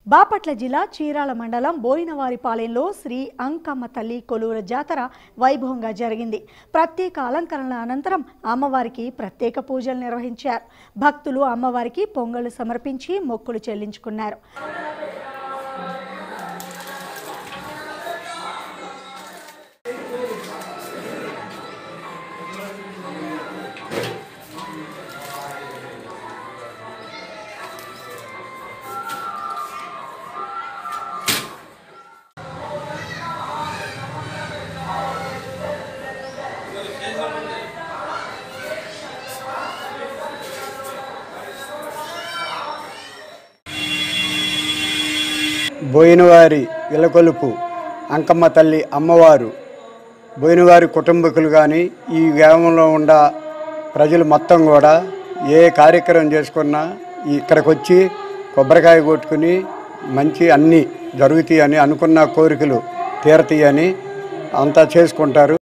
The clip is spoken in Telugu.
బాపట్ల జిల్లా చీరాల మండలం బోయినవారిపాలెంలో శ్రీ అంకమ్మ తల్లి కొలువుల జాతర వైభవంగా జరిగింది ప్రత్యేక అలంకరణల అనంతరం అమ్మవారికి ప్రత్యేక పూజలు నిర్వహించారు భక్తులు అమ్మవారికి పొంగలు సమర్పించి మొక్కులు చెల్లించుకున్నారు బోయినవారి ఇలకొలుపు అంకమ్మ తల్లి అమ్మవారు బోయినవారి కుటుంబీకులు కానీ ఈ గ్రామంలో ఉన్న ప్రజలు మొత్తం కూడా ఏ కార్యక్రమం చేసుకున్నా ఇక్కడికి వచ్చి కొబ్బరికాయ కొట్టుకుని మంచి అన్నీ జరుగుతాయని అనుకున్న కోరికలు తీరతాయని అంతా చేసుకుంటారు